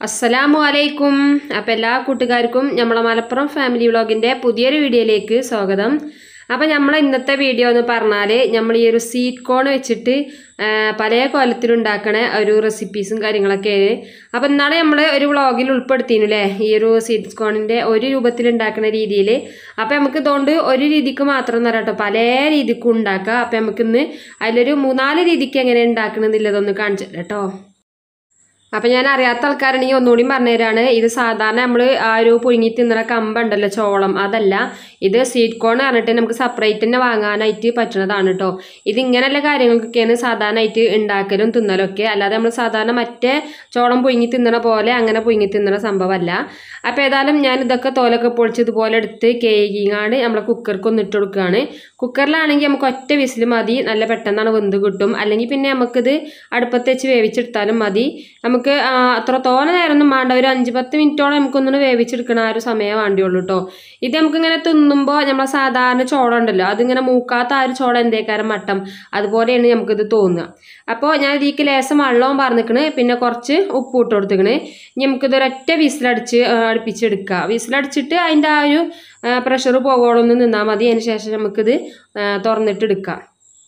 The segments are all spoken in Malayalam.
അസ്സലാമു അലൈക്കും അപ്പം എല്ലാ കൂട്ടുകാർക്കും നമ്മളെ മലപ്പുറം ഫാമിലി വ്ളോഗിൻ്റെ പുതിയൊരു വീഡിയോയിലേക്ക് സ്വാഗതം അപ്പം നമ്മൾ ഇന്നത്തെ വീഡിയോ എന്ന് പറഞ്ഞാൽ നമ്മൾ ഈ ഒരു സ്വീറ്റ് കോൺ വെച്ചിട്ട് ആ, പല കോലത്തിലുണ്ടാക്കണ ഒരു റെസിപ്പീസും കാര്യങ്ങളൊക്കെയാണ് അപ്പം ഇന്നാളെ നമ്മൾ ഒരു വ്ളോഗിൽ ഉൾപ്പെടുത്തിയിരുന്നു അല്ലേ ഈ ഒരു സ്വീറ്റ് കോണിൻ്റെ ഒരു രൂപത്തിൽ ഉണ്ടാക്കുന്ന രീതിയിൽ അപ്പം നമുക്ക് ഇതുകൊണ്ട് ഒരു രീതിക്ക് മാത്രം എന്ന് കേട്ടോ പല രീതിക്കും ഉണ്ടാക്കാം അപ്പം നമുക്ക് ഇന്ന് അതിലൊരു മൂന്നാല് രീതിക്ക് എങ്ങനെ ഉണ്ടാക്കണമെന്നില്ലതൊന്ന് കാണിച്ചു തരാം കേട്ടോ അപ്പം ഞാൻ അറിയാത്ത ആൾക്കാരാണെങ്കിൽ ഒന്നുകൂടി പറഞ്ഞുതരാണ് ഇത് സാധാരണ നമ്മൾ ആ ഒരു പുഴുങ്ങി തിന്നണ കമ്പുണ്ടല്ലോ ചോളം അതല്ല ഇത് സ്വീറ്റ് കോൺ പറഞ്ഞിട്ട് നമുക്ക് സെപ്പറേറ്റ് തന്നെ വാങ്ങാനായിട്ട് പറ്റുന്നതാണ് കേട്ടോ ഇത് ഇങ്ങനെയുള്ള കാര്യങ്ങൾക്കൊക്കെയാണ് സാധാരണയായിട്ട് ഉണ്ടാക്കലും തിന്നലും ഒക്കെ അല്ലാതെ നമ്മൾ സാധാരണ മറ്റേ ചോളം പുഴുങ്ങി തിന്നണ പോലെ അങ്ങനെ പുഴുങ്ങി തിന്നണ സംഭവമല്ല അപ്പോൾ ഏതായാലും ഞാൻ ഇതൊക്കെ തോലൊക്കെ പൊളിച്ച് ഇതുപോലെ എടുത്ത് കേക്കിങ്ങാണ്ട് നമ്മൾ കുക്കർക്ക് ഒന്ന് ഇട്ട് കൊടുക്കുകയാണ് കുക്കറിലാണെങ്കിൽ നമുക്ക് ഒറ്റ വിസിൽ മതി നല്ല പെട്ടെന്നാണ് വെന്ത് കിട്ടും അല്ലെങ്കിൽ പിന്നെ നമുക്കിത് അടുപ്പത്ത് വെച്ച് വേവിച്ചെടുത്താലും മതി നമുക്ക് ആ, അത്ര തോനെ നേരമൊന്നും വേണ്ട ഒരു അഞ്ച് പത്ത് മിനിറ്റോളം നമുക്കൊന്ന് വേവിച്ചെടുക്കണ ആ ഒരു സമയം വേണ്ടിയുള്ളൂ കേട്ടോ ഇത് നമുക്കിങ്ങനെ തിന്നുമ്പോൾ നമ്മളെ സാധാരണ ചോളം ഉണ്ടല്ലോ അതിങ്ങനെ മൂക്കാത്ത ആ ഒരു ചോളം എന്തേക്കാരം മട്ടം അതുപോലെയാണ് നമുക്കിത് തോന്നുക അപ്പോൾ ഞാൻ ഇതിലേക്ക് ലേശം വെള്ളവും പറഞ്ഞിക്കണ് പിന്നെ കുറച്ച് ഉപ്പ് ഇട്ട് കൊടുത്തിക്കണ് ഇനി നമുക്കിത് ഒരൊറ്റ വിസിലടിച്ച് ആ, അടുപ്പിച്ചെടുക്കുക വിസിലടിച്ചിട്ട് അതിൻ്റെ ആ ഒരു പ്രഷർ പോകോളൊന്ന് നിന്നാൽ മതി അതിന് ശേഷം നമുക്കിത് ആ, തുറന്നിട്ട് എടുക്കാം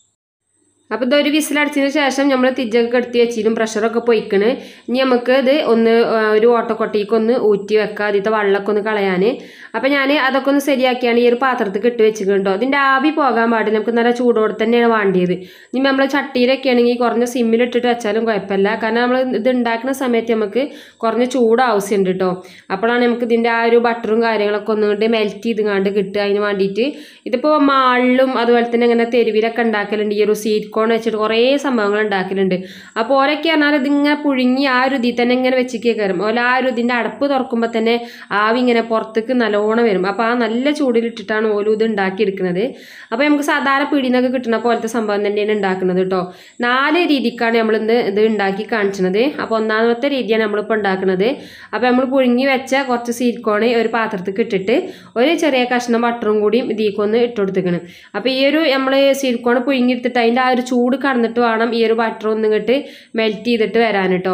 അപ്പോൾ ഇതൊരു വിസിലടിച്ചതിന് ശേഷം നമ്മൾ തിജ്ജൊക്കെ കെടുത്തി വെച്ചിലും പ്രഷറൊക്കെ പൊയ്ക്കണ് ഇനി നമുക്ക് ഇത് ഒന്ന് ആ, ഒരു ഓട്ടക്കൊട്ടിക്ക് ഒന്ന് ഊറ്റി വെക്കുക അതിലത്തെ വെള്ളമൊക്കെ ഒന്ന് കളയാൻ അപ്പോൾ ഞാൻ അതൊക്കെ ഒന്ന് ശരിയാക്കിയാണ് ഈ ഒരു പാത്രത്തിൽ ഇട്ട് വെച്ചിട്ടുണ്ടോ ഇതിൻ്റെ ആവി പോകാൻ പാടില്ല നമുക്ക് നല്ല ചൂടോടെ തന്നെയാണ് വേണ്ടിയത് ഇനി നമ്മൾ ചട്ടിയിലൊക്കെ ആണെങ്കിൽ കുറഞ്ഞ സിമ്മിലിട്ടിട്ട് വെച്ചാലും കുഴപ്പമില്ല കാരണം നമ്മൾ ഇത് ഉണ്ടാക്കുന്ന സമയത്ത് നമുക്ക് കുറഞ്ഞ ചൂട് ആവശ്യമുണ്ട് കേട്ടോ അപ്പോഴാണ് നമുക്ക് ഇതിൻ്റെ ആ ഒരു ബട്ടറും കാര്യങ്ങളൊക്കെ ഒന്നുകൊണ്ട് മെൽറ്റ് ചെയ്തുകൊണ്ട് കിട്ടുക അതിന് വേണ്ടിയിട്ട് ഇതിപ്പോൾ മാളിലും അതുപോലെ തന്നെ ഇങ്ങനെ തെരുവിലൊക്കെ ഉണ്ടാക്കലുണ്ട് ഈ ഒരു സീറ്റ് കോൺ വെച്ചിട്ട് കുറേ സംഭവങ്ങൾ ഉണ്ടാക്കലുണ്ട് അപ്പോൾ ഓരൊക്കെ പറഞ്ഞാൽ ഇതിങ്ങനെ പുഴുങ്ങി ആ ഒരു ഇതിൽ തന്നെ ഇങ്ങനെ വെച്ചിക്കേ കയറും ഓല ആ ഒരു ഇതിൻ്റെ അടപ്പ് തുറക്കുമ്പോൾ തന്നെ ആവി ഇങ്ങനെ പുറത്തേക്ക് നല്ലോണം വരും അപ്പോൾ ആ നല്ല ചൂടിലിട്ടിട്ടാണ് ഓലും ഇത് ഉണ്ടാക്കിയെടുക്കുന്നത് അപ്പോൾ നമുക്ക് സാധാരണ പിടിന്നൊക്കെ കിട്ടുന്ന പോലത്തെ സംഭവം തന്നെയാണ് ഉണ്ടാക്കുന്നത് കേട്ടോ നാല് രീതിക്കാണ് നമ്മൾ ഇന്ന് ഇത് ഉണ്ടാക്കി കാണിച്ചത് അപ്പോൾ ഒന്നാമത്തെ രീതിയാണ് നമ്മളിപ്പോൾ ഉണ്ടാക്കുന്നത് അപ്പോൾ നമ്മൾ പുഴുങ്ങി വെച്ച കുറച്ച് സീൽക്കോണ് ഒരു പാത്രത്തിൽ ഇട്ടിട്ട് ഒരു ചെറിയ കഷ്ണം ബട്ടറും കൂടിയും ഇതിലേക്കൊന്ന് ഇട്ട് കൊടുത്തേക്കണം അപ്പോൾ ഈ ഒരു നമ്മൾ സീൽക്കോണ് പുഴുങ്ങി എടുത്തിട്ട് അതിൻ്റെ ആ ഒരു ചൂട് കടന്നിട്ട് വേണം ഈ ഒരു ബട്ടർ ഒന്ന് ഇങ്ങോട്ട് മെൽറ്റ് ചെയ്തിട്ട് വരാൻ കേട്ടോ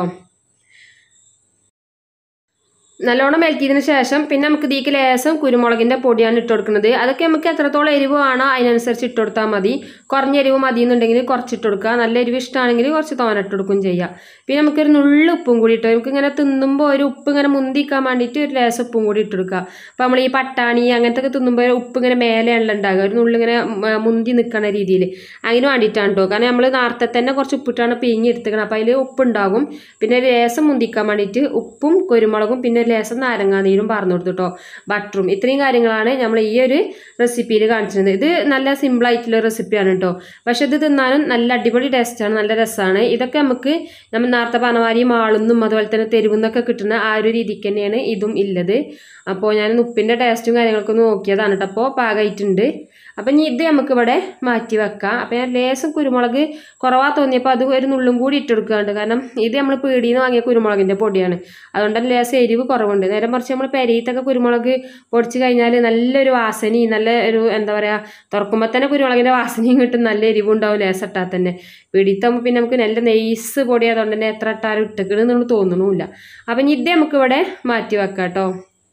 നല്ലോണം മെൽറ്റ് ചെയ്തതിന് ശേഷം പിന്നെ നമുക്ക് ഇതിലേക്ക് ലേശം കുരുമുളകിൻ്റെ പൊടിയാണ് ഇട്ട് കൊടുക്കുന്നത് അതൊക്കെ നമുക്ക് എത്രത്തോളം എരിവ് വേണോ അതിനനുസരിച്ച് ഇട്ട് കൊടുത്താൽ മതി കുറഞ്ഞ എരിവ് മതി എന്നുണ്ടെങ്കിൽ കുറച്ച് ഇട്ട് കൊടുക്കുക നല്ല എരിവ് ഇഷ്ടമാണെങ്കിൽ കുറച്ച് തോന ഇട്ട് കൊടുക്കുകയും ചെയ്യാം പിന്നെ നമുക്കൊരു നുള്ളു ഉപ്പും കൂടി ഇട്ട് നമുക്ക് ഇങ്ങനെ തിന്നുമ്പോൾ ഒരു ഉപ്പ് ഇങ്ങനെ മുന്തിക്കാൻ വേണ്ടിയിട്ട് ഒരു ലേശം ഉപ്പും കൂടി ഇട്ട് കൊടുക്കുക അപ്പോൾ നമ്മൾ ഈ പട്ടാണി അങ്ങനത്തെ ഒക്കെ തിന്നുമ്പോൾ ഒരു ഉപ്പ് ഇങ്ങനെ മേലെയാണല്ലോ ഉണ്ടാകുക ഒരു നുള്ളിങ്ങനെ മ- മുന്തി നിൽക്കുന്ന രീതിയിൽ അതിന് വേണ്ടിയിട്ടാണ് കേട്ടോ കാരണം നമ്മൾ നേരത്തെ തന്നെ കുറച്ച് ഉപ്പിട്ടാണ് പിഴിഞ്ഞ് എടുത്തേക്കണം അപ്പോൾ അതിൽ ഉപ്പുണ്ടാകും പിന്നെ ഒരു ലേശം മുന്തിക്കാൻ വേണ്ടിയിട്ട് ഉപ്പും കുരുമുളകും പിന്നെ ഒരു ലേശം നാരങ്ങാനീരും പറഞ്ഞു കൊടുത്തു കേട്ടോ ബട്ടറും ഇത്രയും കാര്യങ്ങളാണ് നമ്മൾ ഈ ഒരു റെസിപ്പിയിൽ കാണിച്ചിരുന്നത് ഇത് നല്ല സിമ്പിൾ ആയിട്ടുള്ള റെസിപ്പിയാണ് കേട്ടോ പക്ഷെ ഇത് തിന്നാനും നല്ല അടിപൊളി ടേസ്റ്റാണ് നല്ല രസമാണ് ഇതൊക്കെ നമുക്ക് നമ്മൾ നേരത്തെ പറഞ്ഞമാതിരി മാളുന്നും അതുപോലെ തന്നെ തെരുവുന്നൊക്കെ കിട്ടുന്ന ആ ഒരു രീതിക്ക് തന്നെയാണ് ഇതും ഉള്ളത് അപ്പോൾ ഞാൻ ഉപ്പിൻ്റെ ടേസ്റ്റും കാര്യങ്ങളൊക്കെ ഒന്ന് നോക്കിയതാണ് കേട്ടോ അപ്പോൾ പാകമായിട്ടുണ്ട് അപ്പം ഇനി ഇത് നമുക്കിവിടെ മാറ്റി വെക്കാം അപ്പം ഞാൻ ലേശം കുരുമുളക് കുറവാ തോന്നിയപ്പോൾ അത് ഒരു നുള്ളും കൂടി ഇട്ട് കൊടുക്കുന്നുണ്ട് കാരണം ഇത് നമ്മൾ പീടിയിൽ നിന്ന് വാങ്ങിയ കുരുമുളകിൻ്റെ പൊടിയാണ് അതുകൊണ്ട് തന്നെ ലേശം എരിവ് കുറവുണ്ട് നേരെ മറിച്ച് നമ്മൾ പെരയത്തൊക്കെ കുരുമുളക് പൊടിച്ച് കഴിഞ്ഞാൽ നല്ലൊരു വാസനയും നല്ല ഒരു എന്താ പറയുക തുറക്കുമ്പോൾ തന്നെ കുരുമുളകിൻ്റെ വാസനയും കിട്ടും നല്ല എരിവുണ്ടാവും ലേശം ഇട്ടാൽ തന്നെ പിടിത്താകുമ്പോൾ പിന്നെ നമുക്ക് നല്ല നെയ്സ് പൊടി അതുകൊണ്ട് തന്നെ എത്ര ഇട്ടാലും ഇട്ടേക്കണെന്ന് തോന്നണമില്ല അപ്പം ഇനി ഇത് നമുക്കിവിടെ മാറ്റി വെക്കാം കേട്ടോ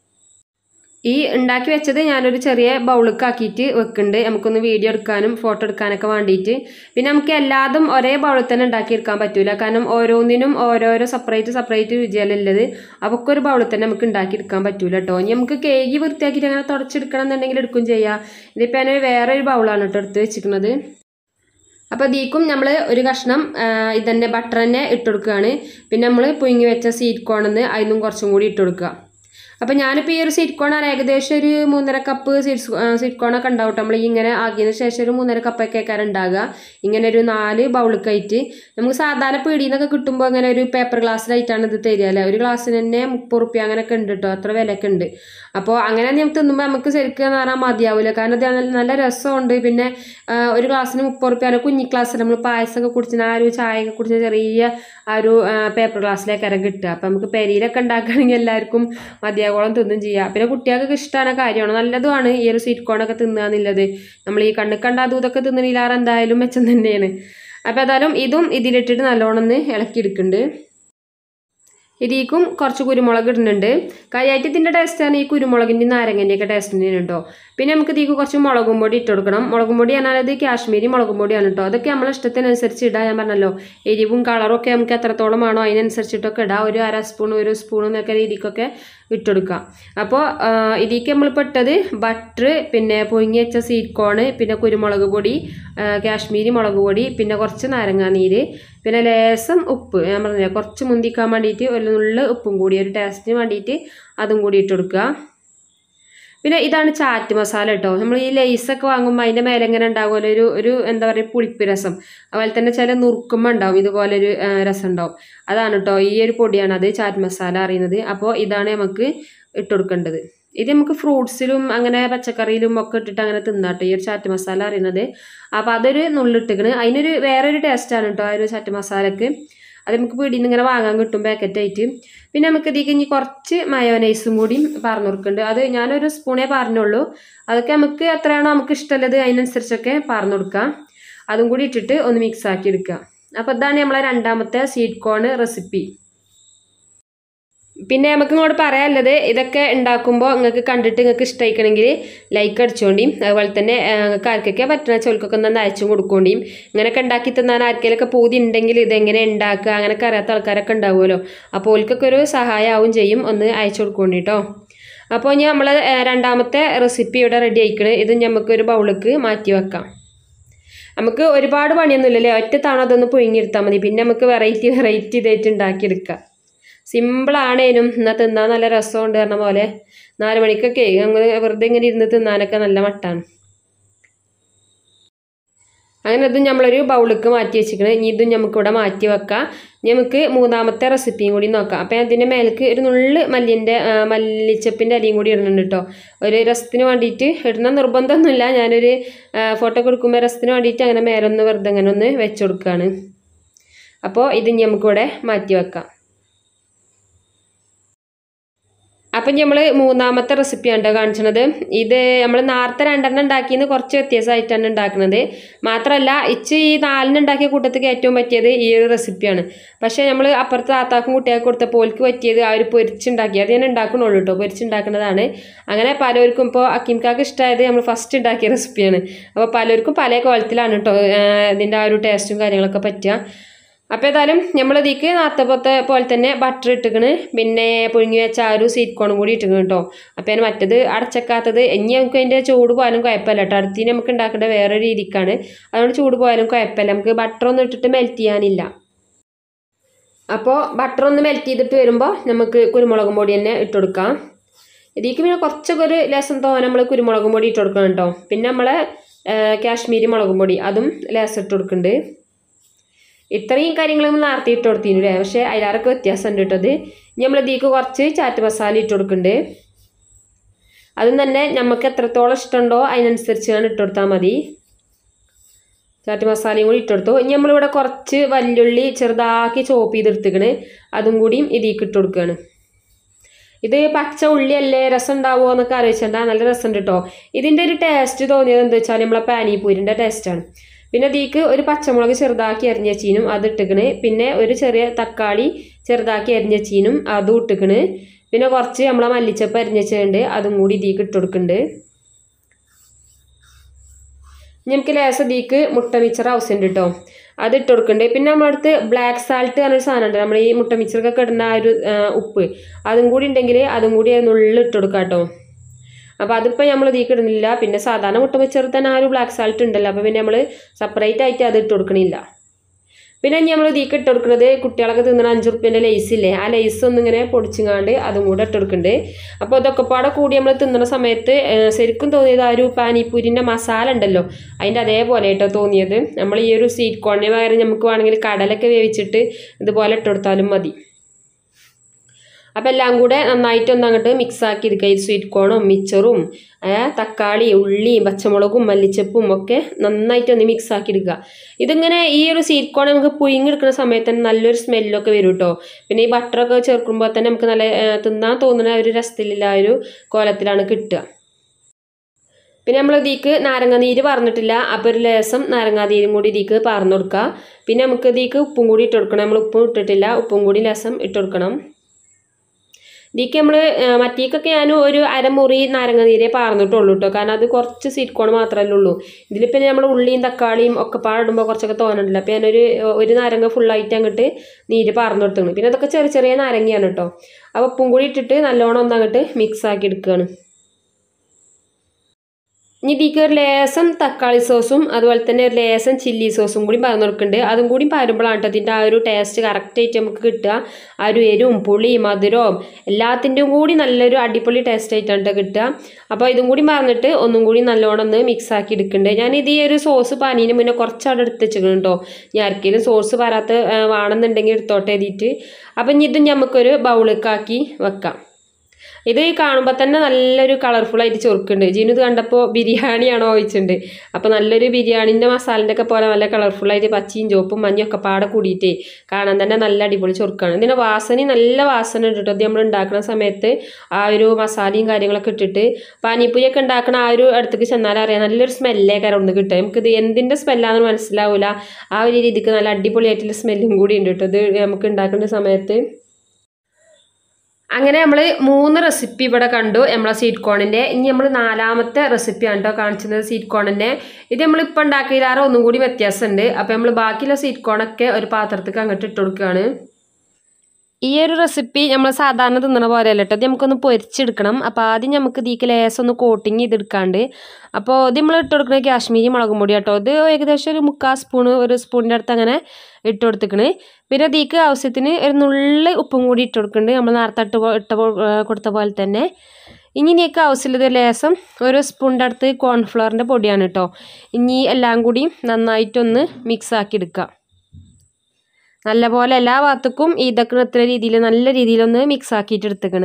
ഈ ഉണ്ടാക്കി വെച്ചത് ഞാനൊരു ചെറിയ ബൗളിലേക്ക് ആക്കിയിട്ട് വെക്കുന്നുണ്ട് നമുക്കൊന്ന് വീഡിയോ എടുക്കാനും ഫോട്ടോ എടുക്കാനൊക്കെ വേണ്ടിയിട്ട് പിന്നെ നമുക്ക് എല്ലാതും ഒരേ ബൗളിൽ തന്നെ ഉണ്ടാക്കിയെടുക്കാൻ പറ്റൂല കാരണം ഓരോന്നിനും ഓരോരോ സെപ്പറേറ്റ് സെപ്പറേറ്റ് രുചിയല്ലുള്ളത് അവർക്ക് ഒരു ബൗളിൽ തന്നെ നമുക്ക് ഉണ്ടാക്കിയെടുക്കാൻ പറ്റൂല കേട്ടോ ഇനി നമുക്ക് കേക്ക് വൃത്തിയാക്കിയിട്ട് അങ്ങനെ തുടച്ചെടുക്കണം എന്നുണ്ടെങ്കിൽ എടുക്കും ചെയ്യാം ഇതിപ്പോൾ ഞാൻ വേറെ ഒരു ബൗളാണ് കേട്ടോ എടുത്ത് വെച്ചിരിക്കുന്നത് അപ്പോൾ ഇതിക്കും നമ്മൾ ഒരു കഷ്ണം ആ, ഇതന്നെ ബട്ടർ തന്നെ ഇട്ട് കൊടുക്കുകയാണ് പിന്നെ നമ്മൾ പുഴുങ്ങി വെച്ച സീറ്റ് കോണെന്ന് അതിനും കുറച്ചും കൂടി ഇട്ട് കൊടുക്കുക അപ്പോൾ ഞാനിപ്പോൾ ഈ ഒരു സീറ്റ് കോണാണ് ഏകദേശം ഒരു മൂന്നര കപ്പ് സീറ്റ് സീറ്റ് കോണൊക്കെ ഉണ്ടാവും നമ്മൾ ഈ ഇങ്ങനെ ആക്കിയതിന് ശേഷം ഒരു മൂന്നര കപ്പൊക്കെ ആക്കാരം ഉണ്ടാകുക ഇങ്ങനെ ഒരു നാല് ബൗളൊക്കെ ആയിട്ട് നമുക്ക് സാധാരണ പീടിയിൽ നിന്നൊക്കെ കിട്ടുമ്പോൾ അങ്ങനെ ഒരു പേപ്പർ ഗ്ലാസ്സിലായിട്ടാണ് ഇത് തരിക അല്ലേ ഒരു ഗ്ലാസ്സിന് തന്നെ മുപ്പത് റുപ്യ അങ്ങനെയൊക്കെ ഉണ്ട് കേട്ടോ അത്ര വിലയൊക്കെ ഉണ്ട് അപ്പോൾ അങ്ങനെ നമുക്ക് തിന്നുമ്പോൾ നമുക്ക് ശരിക്കും എന്ന് പറഞ്ഞാൽ മതിയാവില്ല കാരണം ഇത് നല്ല- നല്ല രസമുണ്ട് പിന്നെ ആ, ഒരു ഗ്ലാസ്സിന് മുപ്പത് റുപ്യ കുഞ്ഞി ഗ്ലാസ്സിൽ നമ്മൾ പായസമൊക്കെ കുടിച്ചിന് ആ ഒരു ചായയൊക്കെ കുടിച്ച ചെറിയ ആ ഒരു പേപ്പർ ഗ്ലാസ്സിലേക്കാരം കിട്ടുക അപ്പം നമുക്ക് പെരിയിലൊക്കെ ഉണ്ടാക്കുകയാണെങ്കിൽ എല്ലാവർക്കും മതിയാകോളം തിന്നും ചെയ്യാം പിന്നെ കുട്ടികൾക്കൊക്കെ ഇഷ്ടമാണ് കാര്യമാണ് നല്ലതുമാണ് ഈ ഒരു സ്വീറ്റ് കോണൊക്കെ തിന്നുക എന്നുള്ളത് നമ്മൾ ഈ കണ്ണ് കണ്ട അതും ഇതൊക്കെ തിന്നണില്ലാറ് എന്തായാലും മെച്ചം തന്നെയാണ് അപ്പോൾ ഏതായാലും ഇതും ഇതിലിട്ടിട്ട് നല്ലോണം ഒന്ന് ഇളക്കി എടുക്കുന്നുണ്ട് ഇതിലേക്കും കുറച്ച് കുരുമുളക് ഇടുന്നുണ്ട് കാര്യമായിട്ട് ഇതിൻ്റെ ടേസ്റ്റാണ് ഈ കുരുമുളകിൻ്റെ നാരങ്ങൻ്റെയൊക്കെ ടേസ്റ്റിന് കേട്ടോ പിന്നെ നമുക്ക് ഇതിലേക്ക് കുറച്ച് മുളകും പൊടി ഇട്ട് കൊടുക്കണം മുളകും പൊടി പറഞ്ഞാൽ അത് കാശ്മീരി മുളകും പൊടിയാണ് കേട്ടോ അതൊക്കെ നമ്മളെ ഇഷ്ടത്തിനനുസരിച്ച് ഇടാം ഞാൻ പറഞ്ഞല്ലോ എരിവും കളറും ഒക്കെ നമുക്ക് എത്രത്തോളം ആണോ അതിനനുസരിച്ചിട്ടൊക്കെ ഇടാം ഒരു അര സ്പൂൺ ഒരു സ്പൂൺ എന്നൊക്കെ രീതിക്കൊക്കെ ഇട്ടെടുക്കാം അപ്പോൾ ഇതിലേക്ക് നമ്മളിപ്പോൾ ഇട്ടത് ബട്ടർ പിന്നെ പൊങ്ങി വെച്ച സ്വീറ്റ് കോണ് പിന്നെ കുരുമുളക് പൊടി ആ, കാശ്മീരി മുളക് പൊടി പിന്നെ കുറച്ച് നാരങ്ങാനീര് പിന്നെ ലേസം ഉപ്പ് ഞാൻ പറഞ്ഞില്ലേ കുറച്ച് മുന്തിക്കാൻ വേണ്ടിയിട്ട് ഒരു നുള്ളു ഉപ്പും കൂടി ഒരു ടേസ്റ്റിന് വേണ്ടിയിട്ട് അതും കൂടി ഇട്ട് കൊടുക്കുക പിന്നെ ഇതാണ് ചാറ്റ് മസാല കേട്ടോ നമ്മൾ ഈ ലേസൊക്കെ വാങ്ങുമ്പോൾ അതിൻ്റെ മേലെ ഇങ്ങനെ ഉണ്ടാകുമല്ലോ ഒരു ഒരു എന്താ പറയുക പുളിപ്പ് രസം അതുപോലെ തന്നെ ചില നുറുക്കുമ്പോൾ ഉണ്ടാവും ഇതുപോലെ ഒരു ആ, രസം ഉണ്ടാവും അതാണ് കേട്ടോ ഈ ഒരു പൊടിയാണ് അത് ചാറ്റ് മസാല അറിയുന്നത് അപ്പോൾ ഇതാണ് നമുക്ക് ഇട്ട് കൊടുക്കേണ്ടത് ഇത് നമുക്ക് ഫ്രൂട്ട്സിലും അങ്ങനെ പച്ചക്കറിയിലും ഒക്കെ ഇട്ടിട്ട് അങ്ങനെ തിന്നാട്ടോ ഈ ഒരു ചാറ്റ് മസാല അറിയുന്നത് അപ്പോൾ അതൊരു നുള്ളിട്ടിക്കണ് അതിനൊരു വേറൊരു ടേസ്റ്റാണ് കേട്ടോ ആ ഒരു ചാറ്റ് മസാലക്ക് അത് നമുക്ക് പീടിയിൽ നിന്ന് ഇങ്ങനെ വാങ്ങാൻ കിട്ടും പാക്കറ്റായിട്ട് പിന്നെ നമുക്ക് ഇതിലേക്ക് ഇനി കുറച്ച് മയോനൈസും കൂടി പറഞ്ഞു കൊടുക്കുന്നുണ്ട് അത് ഞാനൊരു സ്പൂണേ പറഞ്ഞുള്ളൂ അതൊക്കെ നമുക്ക് എത്രയാണോ നമുക്ക് ഇഷ്ടമുള്ളത് അതിനനുസരിച്ചൊക്കെ പറഞ്ഞു കൊടുക്കാം അതും കൂടി ഇട്ടിട്ട് ഒന്ന് മിക്സ് ആക്കി എടുക്കുക അപ്പോൾ ഇതാണ് നമ്മളെ രണ്ടാമത്തെ സ്വീറ്റ് കോൺ റെസിപ്പി പിന്നെ നമുക്ക് ഇങ്ങോട്ട് പറയാനുള്ളത് ഇതൊക്കെ ഉണ്ടാക്കുമ്പോൾ നിങ്ങൾക്ക് കണ്ടിട്ട് നിങ്ങൾക്ക് ഇഷ്ടമായിക്കണമെങ്കിൽ ലൈക്ക് അടിച്ചോണ്ടിയും അതുപോലെ തന്നെ ആ, നിങ്ങൾക്ക് ആർക്കൊക്കെ പറ്റുന്ന ചോൽക്കൊക്കെ ഒന്ന് അയച്ചും കൊടുക്കോണ്ടിയും ഇങ്ങനെയൊക്കെ ഉണ്ടാക്കി തിന്നാൻ ആർക്കെങ്കിലൊക്കെ പൂതി ഉണ്ടെങ്കിൽ ഇതെങ്ങനെ ഉണ്ടാക്കുക അങ്ങനെയൊക്കെ അറിയാത്ത ആൾക്കാരൊക്കെ ഉണ്ടാവുമല്ലോ അപ്പോൾ ഓൽക്കൊക്കെ ഒരു സഹായമാവും ചെയ്യും ഒന്ന് അയച്ചു കൊടുക്കോണ്ടി കേട്ടോ അപ്പോൾ ഇനി നമ്മൾ രണ്ടാമത്തെ റെസിപ്പി ഇവിടെ റെഡി ആയിക്കണ് ഇത് നമുക്ക് ഒരു ബൗളിലേക്ക് മാറ്റി വെക്കാം നമുക്ക് ഒരുപാട് പണിയൊന്നുമില്ലല്ലേ ഒറ്റ തവണ അതൊന്ന് പുഴുങ്ങിയെടുത്താൽ മതി പിന്നെ നമുക്ക് വെറൈറ്റി വെറൈറ്റി ഇതായിട്ട് ഉണ്ടാക്കിയെടുക്കാം സിമ്പിളാണേനും എന്നാൽ തിന്നാൻ നല്ല രസമുണ്ട് പറഞ്ഞ പോലെ നാല് മണിക്കൊക്കെ നമ്മൾ വെറുതെ ഇങ്ങനെ ഇരുന്ന് തിന്നാനൊക്കെ നല്ല മട്ടാണ് അങ്ങനെ ഇതും നമ്മളൊരു ബൗളിലേക്ക് മാറ്റി വെച്ചിരിക്കണം ഇനി ഇതും നമുക്കിവിടെ മാറ്റി വെക്കാം ഇനി നമുക്ക് മൂന്നാമത്തെ റെസിപ്പിയും കൂടി നോക്കാം അപ്പം അതിൻ്റെ മേലേക്ക് ഒരു നുള്ള് മല്ലിൻ്റെ ആ, മല്ലിച്ചപ്പിൻ്റെ അലിയും കൂടി ഇടുന്നുണ്ട് കേട്ടോ ഒരു രസത്തിന് വേണ്ടിയിട്ട് ഇടുന്ന നിർബന്ധമൊന്നുമില്ല ഞാനൊരു ഫോട്ടോ കൊടുക്കുമ്പോൾ രസത്തിന് വേണ്ടിയിട്ട് അങ്ങനെ മേലൊന്ന് വെറുതെ അങ്ങനെ ഒന്ന് വെച്ച് കൊടുക്കുകയാണ് അപ്പോൾ ഇത് ഇനി നമുക്കിവിടെ മാറ്റി വെക്കാം അപ്പം നമ്മൾ മൂന്നാമത്തെ റെസിപ്പിയാണ് കേട്ടോ കാണിച്ചത് ഇത് നമ്മൾ നേരത്തെ രണ്ടെണ്ണം ഉണ്ടാക്കിയെന്ന് കുറച്ച് വ്യത്യാസമായിട്ടാണ് ഉണ്ടാക്കുന്നത് മാത്രമല്ല ഇച്ച് ഈ നാലിന് ഉണ്ടാക്കിയ കൂട്ടത്തിൽ ഏറ്റവും പറ്റിയത് ഈ ഒരു റെസിപ്പിയാണ് പക്ഷേ നമ്മൾ അപ്പുറത്ത് താത്താക്കും കുട്ടികൾക്ക് കൊടുത്ത പോൽക്ക് പറ്റിയത് ആ ഒരു പൊരിച്ചുണ്ടാക്കി അത് ഞാൻ ഉണ്ടാക്കണുള്ളൂ കേട്ടോ പൊരിച്ചുണ്ടാക്കുന്നതാണ് അങ്ങനെ പലർക്കും ഇപ്പോൾ അക്കിംകാക്ക് ഇഷ്ടമായത് നമ്മൾ ഫസ്റ്റ് ഉണ്ടാക്കിയ റെസിപ്പിയാണ് അപ്പോൾ പലർക്കും പല കോലത്തിലാണ് കേട്ടോ ഇതിൻ്റെ ആ ഒരു ടേസ്റ്റും കാര്യങ്ങളൊക്കെ പറ്റുക അപ്പോൾ ഏതായാലും നമ്മളിതിക്ക് നാത്തപ്പത്തെ പോലെ തന്നെ ബട്ടർ ഇട്ടിക്കണ് പിന്നെ പുഴുങ്ങി വെച്ച ആ ഒരു സ്വീറ്റ് കോണും കൂടി ഇട്ടിക്കണ് കേട്ടോ അപ്പോൾ ഞാൻ മറ്റത് അടച്ചക്കാത്തത് ഇനി നമുക്ക് അതിൻ്റെ ചൂട് പോയാലും കുഴപ്പമില്ല കേട്ടോ അടുത്തിന് നമുക്ക് ഉണ്ടാക്കേണ്ട വേറെ രീതിക്കാണ് അതുകൊണ്ട് ചൂട് പോയാലും കുഴപ്പമില്ല നമുക്ക് ബട്ടർ ഒന്നും ഇട്ടിട്ട് മെൽറ്റ് ചെയ്യാനില്ല അപ്പോൾ ബട്ടർ ഒന്ന് മെൽറ്റ് ചെയ്തിട്ട് വരുമ്പോൾ നമുക്ക് കുരുമുളകും പൊടി തന്നെ ഇട്ട് കൊടുക്കാം ഇതിലേക്ക് പിന്നെ കുറച്ചൊക്കെ ഒരു ലേസം തോന്നെ നമ്മൾ കുരുമുളകും പൊടി ഇട്ട് കൊടുക്കണം കേട്ടോ പിന്നെ നമ്മൾ കാശ്മീരി മുളകും പൊടി അതും ലേസം ഇട്ട് കൊടുക്കുന്നുണ്ട് ഇത്രയും കാര്യങ്ങൾ നമ്മൾ നേരത്തെ ഇട്ട് കൊടുത്തില്ലേ പക്ഷേ അതിലാറൊക്കെ വ്യത്യാസം ഉണ്ട് കേട്ടോ അത് ഇനി നമ്മൾ ഇതിലേക്ക് കുറച്ച് ചാറ്റ് മസാല ഇട്ട് കൊടുക്കുന്നുണ്ട് അതും തന്നെ നമുക്ക് എത്രത്തോളം ഇഷ്ടമുണ്ടോ അതിനനുസരിച്ചാണ് ഇട്ട് കൊടുത്താൽ മതി ചാറ്റ് മസാലയും കൂടി ഇട്ടെടുത്തു ഇനി നമ്മളിവിടെ കുറച്ച് വല്യുള്ളി ചെറുതാക്കി ചോപ്പ് ചെയ്തെടുത്തിക്കണ് അതും കൂടിയും ഇതിലേക്ക് ഇട്ട് കൊടുക്കുകയാണ് ഇത് പച്ച ഉള്ളിയല്ലേ രസം ഉണ്ടാവുമോ എന്നൊക്കെ ആലോചിച്ചിട്ടുണ്ടാ നല്ല രസമുണ്ട് കേട്ടോ ഇതിൻ്റെ ഒരു ടേസ്റ്റ് തോന്നിയത് എന്താ വെച്ചാൽ നമ്മളെ പാനിപൂരിൻ്റെ ടേസ്റ്റാണ് പിന്നെ ഇതിലേക്ക് ഒരു പച്ചമുളക് ചെറുതാക്കി അരിഞ്ഞ ചീനും അത് ഇട്ടിക്കണ് പിന്നെ ഒരു ചെറിയ തക്കാളി ചെറുതാക്കി അരിഞ്ഞ ചീനും അതും ഇട്ടിക്കണ് പിന്നെ കുറച്ച് നമ്മളെ മല്ലിച്ചപ്പ് അരിഞ്ഞുണ്ട് അതും കൂടി ഇതിലേക്ക് ഇട്ട് കൊടുക്കുന്നുണ്ട് ഇനി നമുക്ക് ലേസം ഇതിലേക്ക് മുട്ട മിച്ചർ ആവശ്യമുണ്ട് കേട്ടോ അത് ഇട്ട് കൊടുക്കുന്നുണ്ട് പിന്നെ നമ്മുടെ അടുത്ത് ബ്ലാക്ക് സാൾട്ട് പറഞ്ഞൊരു സാധനം ഉണ്ട് നമ്മൾ ഈ മുട്ട മിച്ചറൊക്കെ ഇടുന്ന ആ ഒരു ആ, ഉപ്പ് അതും കൂടി ഉണ്ടെങ്കിൽ അതും കൂടി നുള്ളിൽ ഇട്ട് കൊടുക്കാം കേട്ടോ അപ്പോൾ അതിപ്പോൾ നമ്മൾ ഇതിലേക്ക് ഇടുന്നില്ല പിന്നെ സാധാരണ മുട്ട മിച്ചർ തന്നെ ആ ഒരു ബ്ലാക്ക് സാൾട്ട് ഉണ്ടല്ലോ അപ്പോൾ പിന്നെ നമ്മൾ സെപ്പറേറ്റ് ആയിട്ട് അത് ഇട്ട് കൊടുക്കണില്ല പിന്നെ ഇനി നമ്മൾ ഇതിലേക്ക് ഇട്ട് കൊടുക്കുന്നത് കുട്ടികളൊക്കെ തിന്നണ അഞ്ച് റുപ്യൻ്റെ ലേസ് ഇല്ലേ ആ ലേസ് ഒന്നിങ്ങനെ പൊടിച്ചിങ്ങാണ്ട് അതും കൂടെ ഇട്ട് കൊടുക്കുന്നുണ്ട് അപ്പോൾ ഇതൊക്കെ പാടെ കൂടി നമ്മൾ തിന്നണ സമയത്ത് ആ, ശരിക്കും തോന്നിയത് ആ ഒരു പാനിപ്പൂരിൻ്റെ മസാല ഉണ്ടല്ലോ അതിൻ്റെ അതേപോലെ കേട്ടോ തോന്നിയത് നമ്മൾ ഈ ഒരു സ്വീറ്റ് കോണിന് പകരം നമുക്ക് വേണമെങ്കിൽ കടലൊക്കെ വേവിച്ചിട്ട് ഇതുപോലെ ഇട്ട് കൊടുത്താലും മതി അപ്പോൾ എല്ലാം കൂടെ നന്നായിട്ട് ഒന്ന് അങ്ങോട്ട് മിക്സ് ആക്കി എടുക്കുക ഈ സ്വീറ്റ് കോണും മിച്ചറും ഏ, തക്കാളി ഉള്ളിയും പച്ചമുളകും മല്ലിച്ചപ്പും ഒക്കെ നന്നായിട്ട് ഒന്ന് മിക്സ് ആക്കി എടുക്കുക ഇതിങ്ങനെ ഈ ഒരു സ്വീറ്റ് കോൺ നമുക്ക് പുഴുങ്ങിയെടുക്കുന്ന സമയത്ത് തന്നെ നല്ലൊരു സ്മെല്ലൊക്കെ വരും കേട്ടോ പിന്നെ ഈ ബട്ടറൊക്കെ ചേർക്കുമ്പോൾ തന്നെ നമുക്ക് നല്ല ഏ, തിന്നാൻ തോന്നുന്ന ഒരു രസത്തിലുള്ള ആ ഒരു കോലത്തിലാണ് കിട്ടുക പിന്നെ നമ്മൾ ഇതിക്ക് നാരങ്ങാനീര് പറഞ്ഞിട്ടില്ല അപ്പോൾ ഒരു ലേസം നാരങ്ങാനീരും കൂടി ഇതിക്ക് പറഞ്ഞു കൊടുക്കുക പിന്നെ നമുക്ക് ഇതിക്ക് ഉപ്പും കൂടി ഇട്ട് കൊടുക്കണം നമ്മൾ ഉപ്പും ഇട്ടിട്ടില്ല ഉപ്പും കൂടി ലേസം ഇട്ട് കൊടുക്കണം ഇതിക്ക് നമ്മൾ മറ്റേക്കൊക്കെ ഞാൻ ഒരു അരമുറി നാരങ്ങ നീരേ പാർന്നിട്ടുള്ളൂ കേട്ടോ കാരണം അത് കുറച്ച് സ്വീറ്റ് കോൺ മാത്രമല്ലേ ഉള്ളൂ ഇതിലിപ്പോൾ നമ്മൾ ഉള്ളിയും തക്കാളിയും ഒക്കെ പാടുമ്പോൾ കുറച്ചൊക്കെ തോന്നുന്നുണ്ടല്ലോ അപ്പോൾ ഞാനൊരു ഒരു നാരങ്ങ ഫുള്ളായിട്ട് അങ്ങോട്ട് നീര് പാർന്നു കൊടുത്തു പിന്നെ അതൊക്കെ ചെറിയ ചെറിയ നാരങ്ങയാണ് കേട്ടോ അപ്പോൾ ഉപ്പും കൂടി ഇട്ടിട്ട് നല്ലോണം ഒന്ന് അങ്ങോട്ട് മിക്സ് ആക്കി എടുക്കുകയാണ് ഇനി ഇതിലേക്ക് ഒരു ലേസം തക്കാളി സോസും അതുപോലെ തന്നെ ഒരു ലേസം ചില്ലി സോസും കൂടി പകർന്നു കൊടുക്കുന്നുണ്ട് അതും കൂടി പരുമ്പോഴാണ് കേട്ടോ ഇതിൻ്റെ ആ ഒരു ടേസ്റ്റ് കറക്റ്റായിട്ട് നമുക്ക് കിട്ടുക ആ ഒരു എരിവും പുളിയും മധുരവും എല്ലാത്തിൻ്റെയും കൂടി നല്ലൊരു അടിപൊളി ടേസ്റ്റ് ആയിട്ടാണ് കേട്ടോ കിട്ടുക അപ്പോൾ ഇതും കൂടി പറഞ്ഞിട്ട് ഒന്നും കൂടി നല്ലോണം ഒന്ന് മിക്സ് ആക്കി എടുക്കുന്നുണ്ട് ഞാൻ ഇത് ഈ ഒരു സോസ് പാനീന് മുന്നേ കുറച്ച് അവിടെ എടുത്ത് വെച്ചിട്ടുണ്ട് കേട്ടോ ഞാൻ ആർക്കെങ്കിലും സോസ് വരാത്ത വേണമെന്നുണ്ടെങ്കിൽ എടുത്തോട്ടെ എഴുതിയിട്ട് അപ്പം ഇനി ഇതും നമുക്കൊരു ബൗളിലേക്കാക്കി വെക്കാം ഇത് കാണുമ്പോൾ തന്നെ നല്ലൊരു കളർഫുള്ളായിട്ട് ചൊറുക്കുണ്ട് ജീനു ഇത് കണ്ടപ്പോൾ ബിരിയാണിയാണോ ചോദിച്ചിട്ടുണ്ട് അപ്പോൾ നല്ലൊരു ബിരിയാണിൻ്റെ മസാലിൻ്റെ ഒക്കെ പോലെ നല്ല കളർഫുള്ളായിട്ട് പച്ചയും ചുവപ്പും മഞ്ഞയും ഒക്കെ പാടെ കൂടിയിട്ടേ കാണാൻ തന്നെ നല്ല അടിപൊളി ചൊറുക്കാണ് ഇതിൻ്റെ വാസനയും നല്ല വാസന ഉണ്ട് കേട്ടോ അത് നമ്മൾ ഉണ്ടാക്കുന്ന സമയത്ത് ആ ഒരു മസാലയും കാര്യങ്ങളൊക്കെ ഇട്ടിട്ട് പാനിപ്പൂരിയൊക്കെ ഉണ്ടാക്കുന്ന ആ ഒരു അടുത്തേക്ക് ചെന്നാൽ അറിയാം നല്ലൊരു സ്മെല്ലേ കാര്യം ഒന്ന് കിട്ടുക നമുക്കിത് എന്തിൻ്റെ സ്മെല്ലാന്ന് മനസ്സിലാവില്ല ആ ഒരു രീതിക്ക് നല്ല അടിപൊളിയായിട്ടുള്ള സ്മെല്ലും കൂടി ഉണ്ട് കേട്ടോ ഇത് നമുക്ക് ഉണ്ടാക്കുന്ന സമയത്ത് അങ്ങനെ നമ്മൾ മൂന്ന് റെസിപ്പി ഇവിടെ കണ്ടു നമ്മളെ സ്വീറ്റ് കോണിൻ്റെ ഇനി നമ്മൾ നാലാമത്തെ റെസിപ്പിയാണ് കേട്ടോ കാണിച്ചത് സ്വീറ്റ് കോണിൻ്റെ ഇത് നമ്മൾ ഇപ്പോൾ ഉണ്ടാക്കിയതിലാറ് ഒന്നും കൂടി വ്യത്യാസമുണ്ട് അപ്പോൾ നമ്മൾ ബാക്കിയുള്ള സ്വീറ്റ് കോണൊക്കെ ഒരു പാത്രത്തേക്ക് അങ്ങോട്ട് ഇട്ട് കൊടുക്കുകയാണ് ഈ ഒരു റെസിപ്പി നമ്മൾ സാധാരണ തിന്നണ പോലെയല്ല കേട്ടോ ഇത് നമുക്കൊന്ന് പൊരിച്ചെടുക്കണം അപ്പോൾ ആദ്യം നമുക്ക് ഇതിക്ക് ലേസം ഒന്ന് കോട്ടിങ് ചെയ്തെടുക്കാണ്ട് അപ്പോൾ ഇത് നമ്മൾ ഇട്ട് കൊടുക്കുന്നത് കാശ്മീരി മുളകും പൊടി കേട്ടോ ഇത് ഏകദേശം ഒരു മുക്കാൽ സ്പൂണ് ഒരു സ്പൂണിൻ്റെ അടുത്ത് അങ്ങനെ ഇട്ട് കൊടുത്തിക്കണ് പിന്നെ ഇതിക്ക് ആവശ്യത്തിന് ഒരു നുള്ളി ഉപ്പും കൂടി ഇട്ട് കൊടുക്കുന്നുണ്ട് നമ്മൾ നേരത്തെ ഇട്ട് പോ- ഇട്ട പോ- കൊടുത്ത പോലെ തന്നെ ഇനി ഇതിലേക്ക് ആവശ്യമുള്ളത് ലേസം ഒരു സ്പൂണിൻ്റെ അടുത്ത് കോൺഫ്ലവറിൻ്റെ പൊടിയാണ് കേട്ടോ ഇനി എല്ലാം കൂടി നന്നായിട്ടൊന്ന് മിക്സ് ആക്കി എടുക്കാം നല്ലപോലെ എല്ലാ ഭാഗത്തേക്കും ഇതൊക്കെ എത്ര രീതിയിൽ നല്ല രീതിയിലൊന്ന് മിക്സ് ആക്കിയിട്ട് എടുത്തേക്കണ്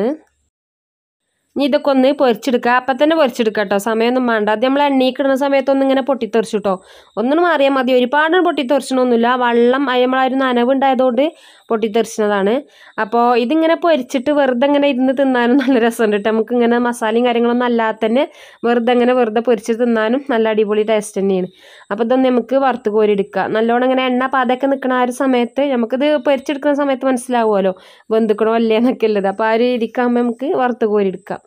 ഇനി ഇതൊക്കെ ഒന്ന് പൊരിച്ചെടുക്കുക അപ്പം തന്നെ പൊരിച്ചെടുക്കുക കേട്ടോ സമയമൊന്നും വേണ്ട അത് നമ്മൾ എണ്ണയ്ക്ക് ഇടുന്ന സമയത്തൊന്നും ഇങ്ങനെ പൊട്ടിത്തെറിച്ചു കേട്ടോ ഒന്നും മാറിയാൽ മതി ഒരുപാട് പൊട്ടിത്തെറിച്ചണമൊന്നുമില്ല വെള്ളം നമ്മൾ ആ ഒരു നനവ് ഉണ്ടായതുകൊണ്ട് പൊട്ടിത്തെറിച്ചതാണ് അപ്പോൾ ഇതിങ്ങനെ പൊരിച്ചിട്ട് വെറുതെ ഇങ്ങനെ ഇരുന്ന് തിന്നാനും നല്ല രസമുണ്ട് കേട്ടോ നമുക്ക് ഇങ്ങനെ മസാലയും കാര്യങ്ങളൊന്നും അല്ലാതെ തന്നെ വെറുതെ ഇങ്ങനെ വെറുതെ പൊരിച്ച് തിന്നാനും നല്ല അടിപൊളി ടേസ്റ്റ് തന്നെയാണ് അപ്പോൾ ഇതൊന്ന് നമുക്ക് വറുത്ത് കോരിയെടുക്കുക നല്ലോണം ഇങ്ങനെ എണ്ണ പതൊക്കെ നിൽക്കുന്ന ആ ഒരു സമയത്ത് നമുക്കിത് പൊരിച്ചെടുക്കുന്ന സമയത്ത് മനസ്സിലാവുമല്ലോ വെന്തുക്കണോ അല്ലേ എന്നൊക്കെ ഉള്ളത് അപ്പോൾ ആ ഒരു രീതിക്കാകുമ്പോൾ നമുക്ക് വറുത്ത് കോരിയെടുക്കാം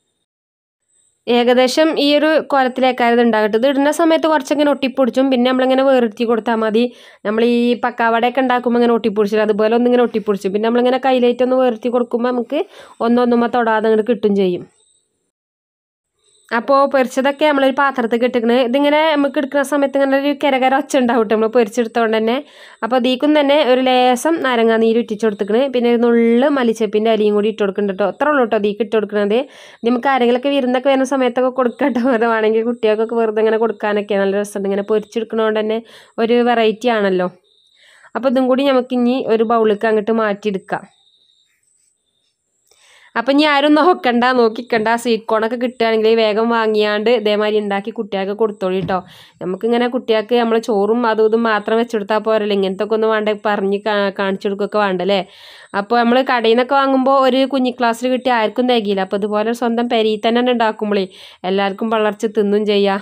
ഏകദേശം ഈ ഒരു കോലത്തിലേക്കായത് ഉണ്ടാകട്ടെ ഇത് ഇടുന്ന സമയത്ത് കുറച്ചിങ്ങനെ ഒട്ടിപ്പൊടിച്ചും പിന്നെ നമ്മളിങ്ങനെ വേറിരുത്തി കൊടുത്താൽ മതി നമ്മൾ ഈ പക്കാവടയൊക്കെ ഉണ്ടാക്കുമ്പോൾ ഇങ്ങനെ ഒട്ടിപ്പൊടിച്ചിട്ട് അതുപോലെ ഒന്നിങ്ങനെ ഒട്ടിപ്പൊടിച്ചു പിന്നെ നമ്മളിങ്ങനെ കയ്യിലേറ്റ് ഒന്ന് വേർത്തി കൊടുക്കുമ്പോൾ നമുക്ക് ഒന്നൊന്നുമ്പോൾ തൊടാതെ അങ്ങോട്ട് കിട്ടും ചെയ്യും അപ്പോൾ പൊരിച്ചതൊക്കെ നമ്മളൊരു പാത്രത്തിൽ ഇട്ടിക്കണ് ഇതിങ്ങനെ നമുക്ക് എടുക്കുന്ന സമയത്ത് ഇങ്ങനെ ഒരു കരകര ഒച്ച ഉണ്ടാവും കേട്ടോ നമ്മൾ പൊരിച്ചെടുത്തോണ്ട് തന്നെ അപ്പോൾ ഇതിക്കും തന്നെ ഒരു ലേസം നാരങ്ങാ നീര് ഇട്ടിച്ച് കൊടുത്തിക്കണ് പിന്നെ ഒരു നുള്ള് മല്ലിച്ചപ്പിൻ്റെ അലിയും കൂടി ഇട്ട് കൊടുക്കുന്നുണ്ട് കേട്ടോ അത്ര ഉള്ളൂ കേട്ടോ ഇതിക്ക് ഇട്ട് കൊടുക്കുന്നത് ഇത് നമുക്ക് ആരെങ്കിലുമൊക്കെ വിരുന്നൊക്കെ വരുന്ന സമയത്തൊക്കെ കൊടുക്കട്ടോ വെറുതെ വേണമെങ്കിൽ കുട്ടികൾക്കൊക്കെ വെറുതെ ഇങ്ങനെ കൊടുക്കാനൊക്കെ നല്ല രസമുണ്ട് ഇങ്ങനെ പൊരിച്ചെടുക്കണോണ്ട് തന്നെ ഒരു വെറൈറ്റി ആണല്ലോ അപ്പോൾ ഇതും കൂടി നമുക്ക് ഇനി ഒരു ബൗളിലേക്ക് അങ്ങോട്ട് മാറ്റിയെടുക്കാം അപ്പം ഇനി ആരും നോക്കണ്ട നോക്കിക്കണ്ട സ്വീറ്റ് കോണൊക്കെ കിട്ടുകയാണെങ്കിൽ വേഗം വാങ്ങിയാണ്ട് ഇതേമാതിരി ഉണ്ടാക്കി കുട്ടികൾക്ക് കൊടുത്തോളി കേട്ടോ നമുക്കിങ്ങനെ കുട്ടികൾക്ക് നമ്മൾ ചോറും അതും ഇതും മാത്രം വെച്ചെടുത്താൽ പോരല്ലോ ഇങ്ങനത്തെ ഒക്കെ ഒന്ന് വേണ്ട പറഞ്ഞ് കാ- കാണിച്ചു കൊടുക്കുകയൊക്കെ വേണ്ടല്ലേ അപ്പോൾ നമ്മൾ കടയിൽ നിന്നൊക്കെ വാങ്ങുമ്പോൾ ഒരു കുഞ്ഞി ക്ലാസ്സിൽ കിട്ടി ആർക്കും തികയില്ല അപ്പോൾ ഇതുപോലെ സ്വന്തം പെരിയിൽ തന്നെ ഉണ്ടാക്കുമ്പോഴേ എല്ലാവർക്കും വളർച്ച തിന്നും ചെയ്യാം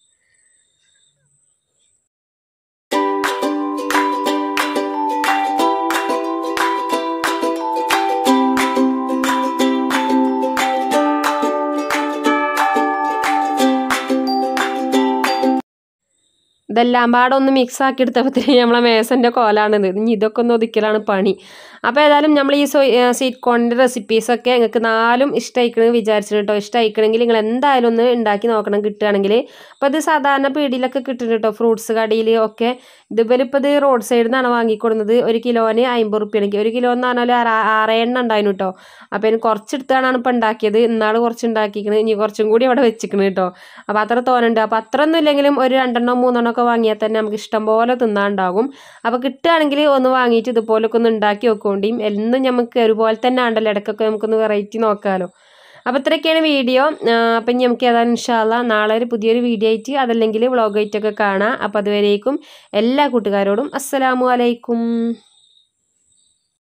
ഇതെല്ലാം പാടെ ഒന്ന് മിക്സ് ആക്കി എടുത്തപ്പോഴത്തേന് നമ്മളെ മേസൻ്റെ കോലാണിത് ഇനി ഇതൊക്കെ ഒന്ന് ഒതുക്കലാണ് പണി അപ്പോൾ ഏതായാലും നമ്മൾ ഈ സ്വീറ്റ് കോണിൻ്റെ റെസിപ്പീസൊക്കെ നിങ്ങൾക്ക് നാലും ഇഷ്ടമായിക്കണമെന്ന് വിചാരിച്ചിട്ട് കേട്ടോ ഇഷ്ടമായിക്കണമെങ്കിൽ നിങ്ങൾ എന്തായാലും ഒന്ന് ഉണ്ടാക്കി നോക്കണം കിട്ടുകയാണെങ്കിൽ അപ്പോൾ ഇത് സാധാരണ പീടിയിലൊക്കെ കിട്ടുന്നുണ്ട് കേട്ടോ ഫ്രൂട്ട്സ് കടയിൽ ഒക്കെ ഇതുപോലെ ഇപ്പോൾ ഇത് റോഡ് സൈഡിൽ നിന്നാണ് വാങ്ങിക്കൊടുന്നത് ഒരു കിലോന് അമ്പത് റുപ്യാണെങ്കിൽ ഒരു കിലോ എന്ന് പറഞ്ഞാൽ ആറ് ആറ് എണ്ണ ഉണ്ടായിരുന്നു കേട്ടോ അപ്പോൾ അതിന് കുറച്ചെടുത്താണ് ഇപ്പോൾ ഉണ്ടാക്കിയത് ഇന്നാൾ കുറച്ച് ഉണ്ടാക്കിക്കണ് ഇനി കുറച്ചും കൂടി അവിടെ വെച്ചിക്കണ് കേട്ടോ അപ്പോൾ അത്ര തോന്നുന്നുണ്ട് അപ്പോൾ അത്ര ഒന്നും ഇല്ലെങ്കിലും ഒരു രണ്ടെണ്ണോ മൂന്നെണ്ണോ ഒക്കെ വാങ്ങിയാൽ തന്നെ നമുക്ക് ഇഷ്ടം പോലെ തിന്നാണ്ടാകും അപ്പോൾ കിട്ടുകയാണെങ്കിൽ ഒന്ന് വാങ്ങിയിട്ട് ഇതുപോലൊക്കെ ഒന്ന് ഉണ്ടാക്കി വെക്കൊണ്ടിയും എന്നും നമുക്ക് ഒരുപോലെ തന്നെ ഉണ്ടല്ലോ ഇടയ്ക്കൊക്കെ നമുക്കൊന്ന് വെറൈറ്റി നോക്കാമല്ലോ അപ്പോൾ ഇത്രയൊക്കെയാണ് വീഡിയോ അപ്പം ഇനി നമുക്ക് ഏതായാലും ഇൻഷാല്ല നാളെ ഒരു പുതിയൊരു വീഡിയോ ആയിട്ട് അതല്ലെങ്കിൽ വ്ളോഗായിട്ടൊക്കെ കാണാം അപ്പോൾ അതുവരേക്കും എല്ലാ കൂട്ടുകാരോടും അസ്സലാമു അലൈക്കും